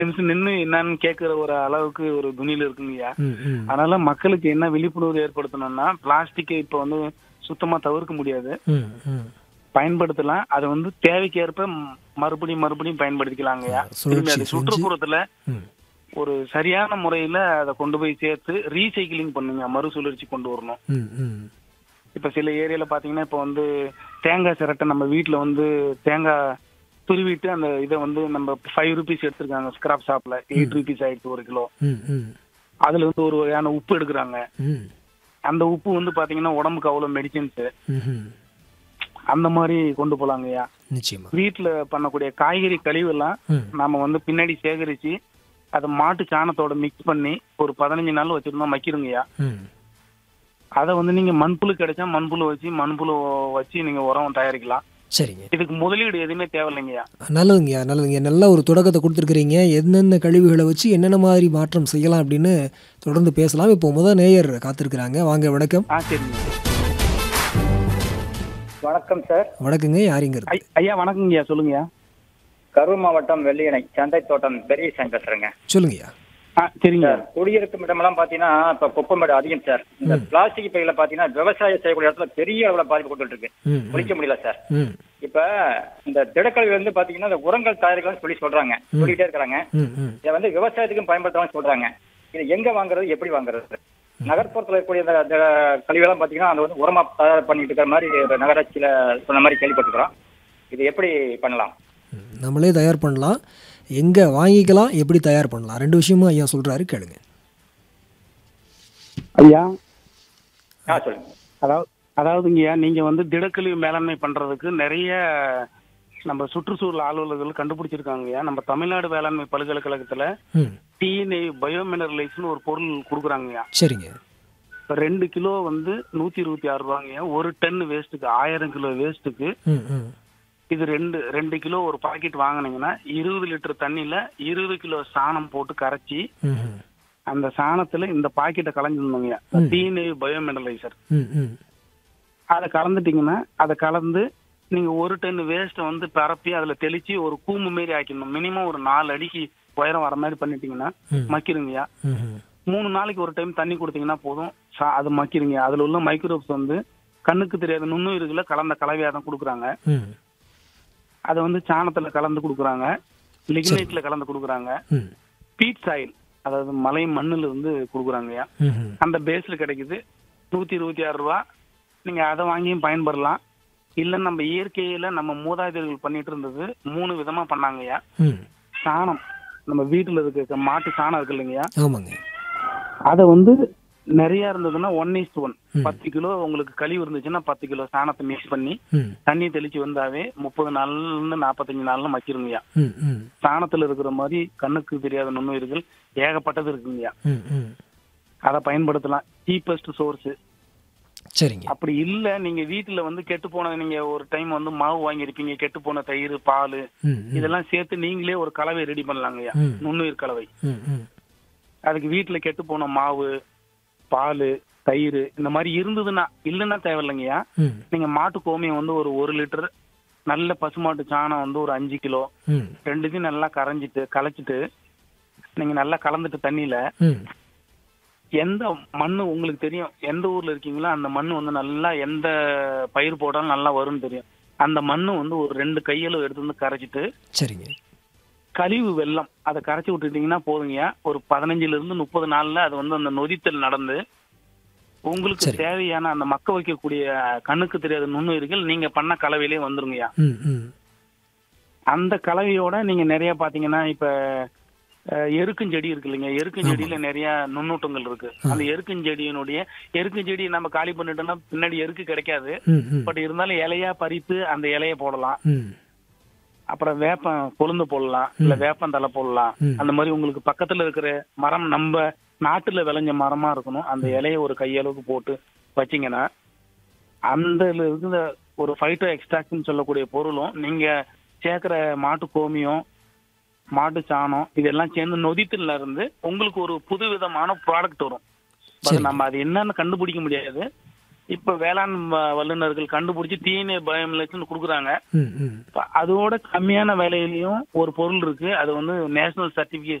நிமிஷம் நின்னு என்னன்னு கேட்கிற ஒரு அளவுக்கு ஒரு துணியில இருக்குங்கய்யா ம் ம் அதனால மக்களுக்கு என்ன விழிப்புணர்வு ஏற்படுத்தணும்னா பிளாஸ்டிக்கை இப்ப வந்து சுத்தமா தவிர்க்க முடியாது ம் ம் பயன்படுத்தலாம் அதை வந்து தேவைக்கேற்ப ம், மறுபடியும் மறுபடியும் பயன்படுத்திக்கலாங்கய்யா சுழற்சி திரும்பி அது செஞ்சு- சுற்றுப்புறத்துல ம் ஒரு சரியான முறையில அதை கொண்டு போய் சேர்த்து ரீசைக்கிளிங் பண்ணுங்க மறுசுழற்சி கொண்டு வரணும் ம் ம் இப்ப சில ஏரியால பாத்தீங்கன்னா இப்ப வந்து தேங்காய் சிரட்டை நம்ம வீட்ல வந்து தேங்காய் துருவிட்டு அந்த இதை வந்து நம்ம ஃபைவ் ருபீஸ் எடுத்திருக்காங்க ஸ்கிராப் ஷாப்ல எயிட் ருபீஸ் ஆயிடுச்சு ஒரு கிலோ ம் ம் அதுல வந்து ஒரு வகையான உப்பு எடுக்கிறாங்க ம் அந்த உப்பு வந்து பாத்தீங்கன்னா உடம்புக்கு அவ்வளவு மெடிசின்ஸ் ம்ஹும். அந்த மாதிரி கொண்டு போலாங்கய்யா நிச்சயமா வீட்டுல பண்ணக்கூடிய காய்கறி கழிவு எல்லாம் ம் நாம வந்து பின்னாடி சேகரிச்சு அதை மாட்டு சாணத்தோட மிக்ஸ் பண்ணி ஒரு பதினஞ்சு நாள் வச்சிருந்தா மக்கிருங்கய்யா ம் அதை வந்து நீங்க மண்புழு கிடைச்சா மண்புழு வச்சு மண்புழு வச்சு நீங்க உரம் தயாரிக்கலாம் சரிங்க இதுக்கு முதலீடு எதுவுமே தேவையில்லைங்கய்யா நல்லதுங்கய்யா நல்லதுங்க நல்ல ஒரு தொடக்கத்தை கொடுத்துருக்குறீங்க என்னென்ன கழிவுகளை வச்சு என்னென்ன மாதிரி மாற்றம் செய்யலாம் அப்படின்னு தொடர்ந்து பேசலாம் இப்போ முதல் நேயர் காத்திருக்கிறாங்க வாங்க வணக்கம் ஆ சரிங்க வணக்கம் சார் வணக்கங்க யாரிங்கிறது ஐ- ஐயா வணக்கங்கய்யா சொல்லுங்கய்யா கரூர் மாவட்டம் வெள்ளியணை சந்தை தோட்டம் பெரிய சாமி பேசுறேங்க சொல்லுங்கய்யா ஆ சரிங்க சார் குடியிருக்கும் இடமெல்லாம் பாத்தீங்கன்னா இப்ப குப்பமேடு அதிகம் சார் இந்த பிளாஸ்டிக் பையில பாத்தீங்கன்னா விவசாயம் செய்யக்கூடிய இடத்துல பெரிய அளவுல பாதிப்பு கொடுத்துட்டு இருக்கு ம் குளிக்க முடியல சார் ம் இப்ப இந்த திடக்கழிவு வந்து பாத்தீங்கன்னா இந்த உரங்கள் தயாரிக்கலாம்னு சொல்லி சொல்றாங்க சொல்லிட்டே இருக்காங்க ம் ம் இதை வந்து விவசாயத்துக்கும் பயன்படுத்தலாம்னு சொல்றாங்க இது எங்க வாங்குறது எப்படி வாங்குறது நகர்ப்புறத்துல இருக்கக்கூடிய இந்த இந்த கழிவெல்லாம் பாத்தீங்கன்னா அது வந்து உரமா தயார் பண்ணிட்டு இருக்கிற மாதிரி ஒரு நகராட்சியில சொன்ன மாதிரி கேள்விப்பட்டிருக்கிறோம் இது எப்படி பண்ணலாம் ம். நம்மளே தயார் பண்ணலாம் எங்கே வாங்கிக்கலாம் எப்படி தயார் பண்ணலாம் ரெண்டு விஷயமும் ஐயா சொல்கிறாரு கேளுங்க ஐயா ஆ சொல்லுங்க அதாவது அதாவதுங்கய்யா நீங்க வந்து திடக்கழிவு மேலாண்மை பண்றதுக்கு நிறைய நம்ம சுற்றுச்சூழல் அலுவலர்கள் கண்டுபிடிச்சிருக்காங்கய்யா நம்ம தமிழ்நாடு வேளாண்மை பல்கலைக்கழகத்துல ம் டிஎன்ஏ பயோமினரலைஸ்னு ஒரு பொருள் கொடுக்குறாங்கய்யா சரிங்க இப்ப ரெண்டு கிலோ வந்து நூத்தி இருபத்தி ஆறு ரூபாங்கய்யா ஒரு டன் வேஸ்ட்டுக்கு ஆயிரம் கிலோ வேஸ்ட்டுக்கு ம் ம் இது ரெண்டு ரெண்டு கிலோ ஒரு பாக்கெட் வாங்குனீங்கன்னா இருபது லிட்டர் தண்ணியில இருபது கிலோ சாணம் போட்டு கரைச்சி ம் ம் அந்த சாணத்துல இந்த பாக்கெட்டை கலந்துருந்தோங்க டிஎன்ஏ பயோமினரலைசர் ம் ம் அதை கலந்துட்டீங்கன்னா அதை கலந்து நீங்க ஒரு டன் வேஸ்ட்டை வந்து பரப்பி அதுல தெளிச்சு ஒரு கூம்பு மாரி ஆக்கிடணும் மினிமம் ஒரு நாலு அடிக்கு உயரம் வர மாதிரி பண்ணிட்டீங்கன்னா ம். மக்கிருங்கய்யா ம் ம் மூணு நாளைக்கு ஒரு டைம் தண்ணி கொடுத்தீங்கன்னா போதும் சா- அது மக்கிருங்க அதுல உள்ள மைக்ரோப்ஸ் வந்து கண்ணுக்கு தெரியாத நுண்ணுயிர்களை கலந்த கலவையா தான் கொடுக்குறாங்க ம் அதை வந்து சாணத்துல கலந்து கொடுக்குறாங்க லிக்னைட்ல கலந்து கொடுக்குறாங்க ம் பீட் சாயில் அதாவது மலை மண்ணுல இருந்து கொடுக்குறாங்கய்யா ம் ம் அந்த பேஸ்ல கிடைக்குது நூத்தி இருபத்தி ஆறு ரூபா நீங்க அதை வாங்கியும் பயன்படலாம் இல்ல நம்ம இயற்கையில நம்ம மூதாதையர்கள் பண்ணிட்டு இருந்தது மூணு விதமா பண்ணாங்கய்யா ம் சாணம் நம்ம வீட்டுல இருக்க மாட்டு சாணம் இருக்கு இல்லைங்கய்யா ஆமாங்க அதை வந்து நிறைய இருந்ததுன்னா ஒன் இஸ்ட் ஒன் ம். பத்து கிலோ உங்களுக்கு கழிவு இருந்துச்சுன்னா பத்து கிலோ சாணத்தை மிக்ஸ் பண்ணி ம் தண்ணி தெளிச்சு வந்தாவே முப்பது நாள்ல இருந்து நாற்பத்தஞ்சு நாள்ல மக்கிருங்கய்யா ம் ம் சாணத்துல இருக்கிற மாதிரி கண்ணுக்கு தெரியாத நுண்ணுயிர்கள் ஏகப்பட்டது இருக்குங்கய்யா ம் ம் அதை பயன்படுத்தலாம் சீப்பஸ்ட் சோர்ஸ் சரிங்க அப்படி இல்ல நீங்க வீட்டுல வந்து கெட்டு போன நீங்க ஒரு டைம் வந்து மாவு வாங்கியிருப்பீங்க கெட்டு போன தயிர் பால் ம் ம் இதெல்லாம் சேர்த்து நீங்களே ஒரு கலவை ரெடி பண்ணலாங்கய்யா ம். நுண்ணுயிர் கலவை ம் ம் அதுக்கு வீட்டுல கெட்டு போன மாவு பால் தயிர் இந்த மாதிரி இருந்ததுன்னா இல்லைன்னா தேவையில்லைங்கய்யா ம் நீங்க மாட்டு கோமியம் வந்து ஒரு ஒரு லிட்டர் நல்ல பசுமாட்டு சாணம் வந்து ஒரு அஞ்சு கிலோ ம் ரெண்டுத்தையும் நல்லா கரைஞ்சிட்டு கலைச்சிட்டு நீங்க நல்லா கலந்துட்டு தண்ணியில ம் எந்த மண்ணு உங்களுக்கு தெரியும் எந்த ஊர்ல இருக்கீங்களோ அந்த மண்ணு வந்து நல்லா எந்த பயிர் போட்டாலும் நல்லா வரும்னு தெரியும் அந்த மண்ணு வந்து ஒரு ரெண்டு கையளவு எடுத்து வந்து கரைச்சிட்டு சரிங்க கழிவு வெள்ளம் அதை கரைச்சி விட்டுட்டீங்கன்னா போதுங்கய்யா ஒரு பதினஞ்சுல இருந்து முப்பது நாள்ல அது வந்து அந்த நொதித்தல் நடந்து உங்களுக்கு சரி. தேவையான அந்த மக்க வைக்கக்கூடிய கண்ணுக்கு தெரியாத நுண்ணுயிர்கள் நீங்க பண்ண கலவையிலே வந்துருங்கய்யா ம் ம் அந்த கலவையோட நீங்க நிறைய பாத்தீங்கன்னா இப்ப அஹ், எருக்குஞ்செடி இருக்கு இல்லைங்க எருக்குஞ்செடியில நிறைய நுண்ணூட்டங்கள் இருக்கு அந்த எருக்குஞ்செடியினுடைய எருக்குஞ்செடியை நம்ம காலி பண்ணிட்டோம்னா பின்னாடி எருக்கு கிடைக்காது ம் ம் பட் இருந்தாலும் இலையா பறித்து அந்த இலைய போடலாம் ம் அப்புறம் வேப்பம் கொழுந்து போடலாம் இல்ல வேப்பந்தலை போடலாம் ம். அந்த மாதிரி உங்களுக்கு பக்கத்துல இருக்கிற மரம் நம்ம நாட்டுல விளைஞ்ச மரமா இருக்கணும் அந்த இலைய ஒரு கையளவுக்கு போட்டு வச்சீங்கன்னா அந்த இருக்கிற ஒரு ஃபைட்டோ எக்ஸ்ட்ராக்ட்னு சொல்லக்கூடிய பொருளும் நீங்க சேர்க்கிற மாட்டு கோமியம் மாட்டு சாணம் இதெல்லாம் சேர்ந்து நொதித்துல இருந்து உங்களுக்கு ஒரு புது விதமான ப்ராடக்ட் வரும் But சரி. நம்ம அது என்னன்னு கண்டுபிடிக்க முடியாது இப்ப வேளாண் வ- வல்லுநர்கள் கண்டுபிடிச்சு டிஎன்ஏ பயோமிலேஷன் கொடுக்குறாங்க ம் ம் இப்ப அதோட கம்மியான விலையிலயும் ஒரு பொருள் இருக்கு அது வந்து நேஷனல் சர்டிபிகேட்